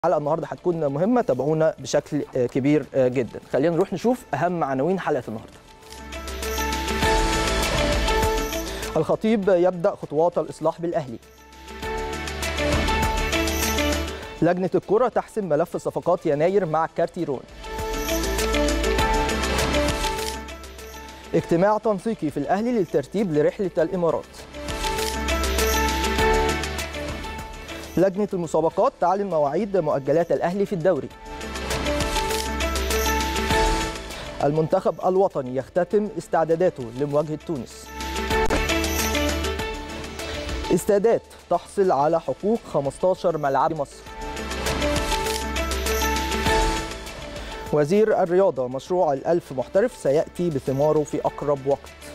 الحلقه النهارده هتكون مهمه تابعونا بشكل كبير جدا خلينا نروح نشوف اهم عناوين حلقه النهارده الخطيب يبدا خطوات الاصلاح بالاهلي لجنه الكره تحسم ملف صفقات يناير مع كارتيرون اجتماع تنسيقي في الاهلي للترتيب لرحله الامارات لجنة المسابقات تعلن مواعيد مؤجلات الأهلي في الدوري المنتخب الوطني يختتم استعداداته لمواجهة تونس استادات تحصل على حقوق 15 ملعب مصر وزير الرياضة مشروع الألف محترف سيأتي بثماره في أقرب وقت